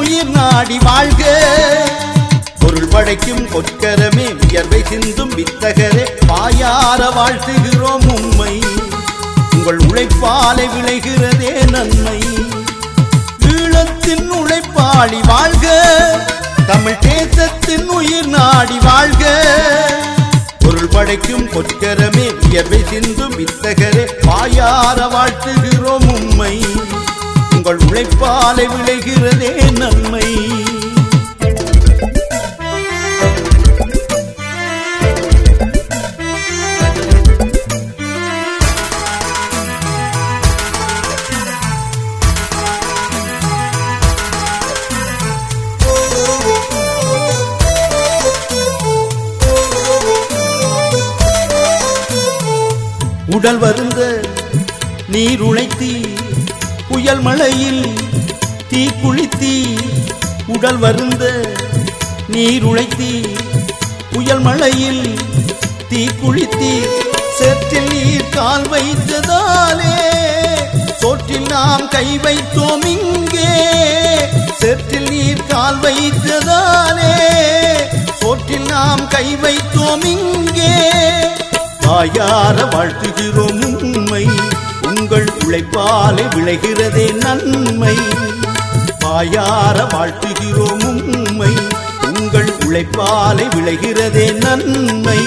உயிர் நாடி வாழ்க பொருள் படைக்கும் பொற்கரமே வியர்வை சிந்தும் வித்தகரே பாயார வாழ்த்துகிறோம் உம்மை உங்கள் உழைப்பாலை விளைகிறதே நன்மை ஈழத்தின் உழைப்பாளி வாழ்க தமிழ் தேசத்தின் உயிர் நாடி வாழ்க பொருள் படைக்கும் பொற்கரமே வியர்வை சிந்தும் வித்தகரே பாயார வாழ்த்துகிறோம் உம்மை உங்கள் உழைப்பாலை விளைகிறதே நன்மை உடல் வருந்த நீர் உழைத்தி புயல் மழையில் தீ குளித்தி உடல் வருந்த நீர் உழைத்தி புயல் மழையில் தீ குளித்தி சேற்றில் நீர் கால் வைத்ததாலே சோற்றில் நாம் கை வைத்தோம் இங்கே சேற்றில் நீர் கால் வைத்ததாலே சோற்றில் நாம் கை வைத்தோம் இங்கே தாயார வாழ்த்துகிறோம் உண்மை உங்கள் உழைப்பாலே விளைகிறதே நன்மை தாயார வாழ்த்துகிறோம் உண்மை உங்கள் உழைப்பாலே விளைகிறதே நன்மை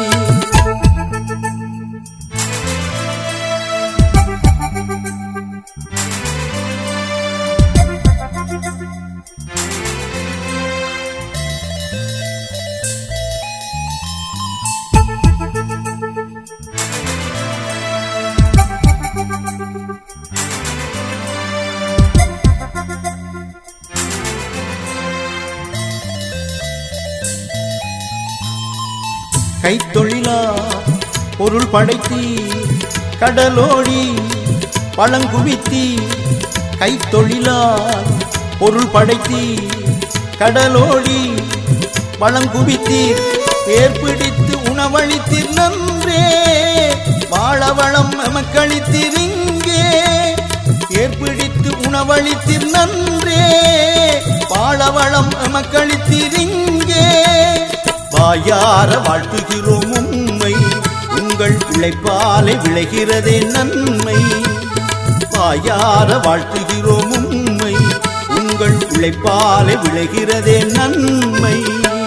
கைத்தொழிலா பொருள் படைத்தி கடலோடி பழங்குவித்தி கைத்தொழிலா பொருள் படைத்தி கடலோடி பழங்குவித்தீர் ஏற்பிடித்து உணவளித்தீர் நன்றே வாழவளம் நமக்களித்தீர் இங்கே ஏற்பிடித்து உணவளித்தீர் நன்றே வாழவளம் நமக்களித்தீர் இங்கே வாயார வாழ்த்துகிறோம் உண்மை உங்கள் உழைப்பாலே விளைகிறதே நன்மை வாயார வாழ்த்துகிறோம் உண்மை உங்கள் உழைப்பாலே விளைகிறதே நன்மை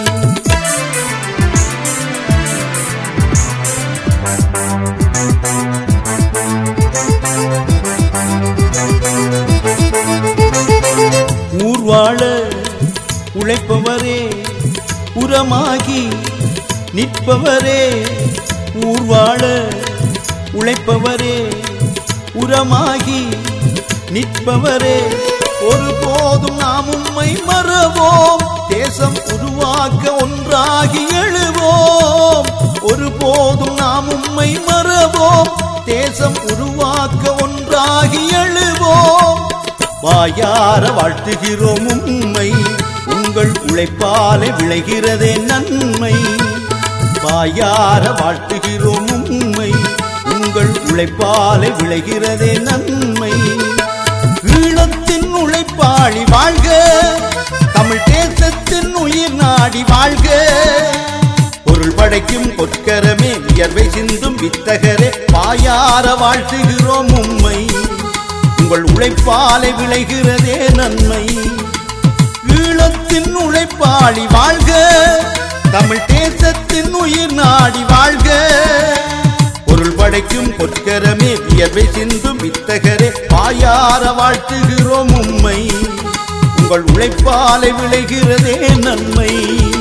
ஊர்வாழ உழைப்பவரே உரமாகி நிற்பவரே ஊர்வாழ உழைப்பவரே உரமாகி நிற்பவரே ஒருபோதும் நாம் உம்மை மறவோம் தேசம் உருவாக்க ஒன்றாகி எழுவோம் ஒருபோதும் நாம் உம்மை மறவோம் தேசம் உருவாக்க ஒன்றாகி எழுவோம் வாயார வாழ்த்துகிறோம் உண்மை உங்கள் உழைப்பாலே விளைகிறதே நன்மை வாயார வாழ்த்துகிறோம் உண்மை உங்கள் உழைப்பாலே விளைகிறதே நன்மை ஈழத்தின் உழைப்பாளி வாழ்க தமிழ் தேசத்தின் உயிர் நாடி வாழ்க பொருள் படைக்கும் பொற்கரமே வியர்வை சிந்தும் வித்தகரே வாயார வாழ்த்துகிறோம் உண்மை உங்கள் உழைப்பாலை விளைகிறதே நன்மை ஈழத்தின் உழைப்பாளி வாழ்க தமிழ் தேசத்தின் உயிர் நாடி வாழ்க பொருள் படைக்கும் பொற்கரமே வியர்வை சிந்தும் வித்தகரே வாயார வாழ்த்துகிறோம் உம்மை உங்கள் உழைப்பாலை விளைகிறதே நன்மை